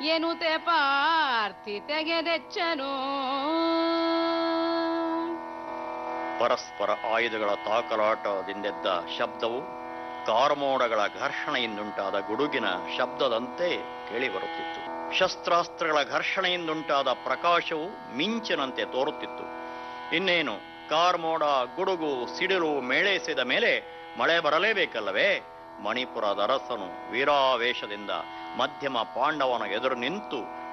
ಎನ್ನುತ್ತೆ ಪಾರ್ಥಿ ತೆಗೆದೆಚ್ಚನು ಪರಸ್ಪರ ಆಯುಧಗಳ ತಾಕಲಾಟದಿಂದೆದ್ದ ಶಬ್ದವು ಕಾರ್ಮೋಡಗಳ ಘರ್ಷಣೆಯಿಂದುಂಟಾದ ಗುಡುಗಿನ ಶಬ್ದದಂತೆ ಕೇಳಿಬರುತ್ತಿತ್ತು ಶಸ್ತ್ರಾಸ್ತ್ರಗಳ ಘರ್ಷಣೆಯಿಂದುಂಟಾದ ಪ್ರಕಾಶವು ಮಿಂಚಿನಂತೆ ತೋರುತ್ತಿತ್ತು ಇನ್ನೇನು ಕಾರ್ಮೋಡ ಗುಡುಗು ಸಿಡಿಲು ಮೇಳೈಸಿದ ಮೇಲೆ ಮಳೆ ಬರಲೇಬೇಕಲ್ಲವೇ ಮಣಿಪುರದ ಅರಸನು ವೀರಾವೇಶದಿಂದ ಮಧ್ಯಮ ಪಾಂಡವನ ಎದುರು ನಿಂತು